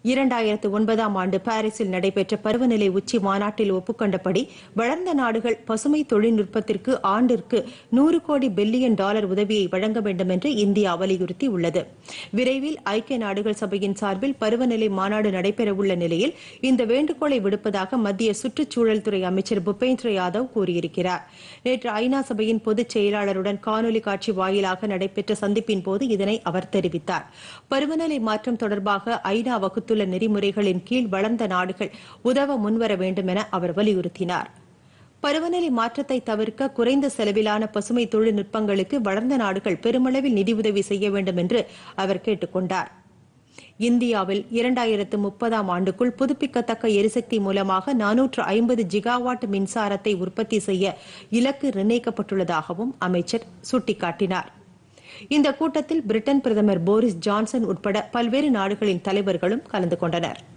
இரண்டாயிரத்து ஒன்பதாம் ஆண்டு பாரிஸில் நடைபெற்ற பருவநிலை உச்சி மாநாட்டில் ஒப்புக்கொண்டபடி வளர்ந்த நாடுகள் பசுமை தொழில்நுட்பத்திற்கு ஆண்டிற்கு நூறு கோடி பில்லியன் டாலர் உதவியை வழங்க வேண்டும் என்று இந்தியா வலியுறுத்தி உள்ளது விரைவில் ஐக்கிய நாடுகள் சபையின் சார்பில் பருவநிலை மாநாடு நடைபெறவுள்ள நிலையில் இந்த வேண்டுகோளை விடுப்பதாக மத்திய சுற்றுச்சூழல் துறை அமைச்சர் பூபேந்திர யாதவ் கூறியிருக்கிறார் நேற்று ஐநா சபையின் பொதுச் செயலாளருடன் காணொலி காட்சி வாயிலாக நடைபெற்ற சந்திப்பின் போது இதனை அவர் தெரிவித்தார் பருவநிலை மாற்றம் தொடர்பாக ஐநா வகுத்துள்ள நெறிமுறைகளின் கீழ் வளர்ந்த நாடுகள் உதவ முன்வர வேண்டும் என அவர் வலியுறுத்தினார் பருவநிலை மாற்றத்தை தவிர்க்க குறைந்த செலவிலான பசுமை தொழில்நுட்பங்களுக்கு வளர்ந்த நாடுகள் பெருமளவில் நிதியுதவி செய்ய வேண்டும் என்று அவர் கேட்டுக் கொண்டார் இந்தியாவில் இரண்டாயிரத்து முப்பதாம் ஆண்டுக்குள் புதுப்பிக்கத்தக்க எரிசக்தி மூலமாக நானூற்று ஐம்பது ஜிகாவாட் மின்சாரத்தை உற்பத்தி செய்ய இலக்கு நிர்ணயிக்கப்பட்டுள்ளதாகவும் அமைச்சர் சுட்டிக்காட்டினார் இந்த கூட்டத்தில் பிரிட்டன் பிரதமர் போரிஸ் ஜான்சன் உட்பட பல்வேறு நாடுகளின் தலைவர்களும் கலந்து கொண்டனர்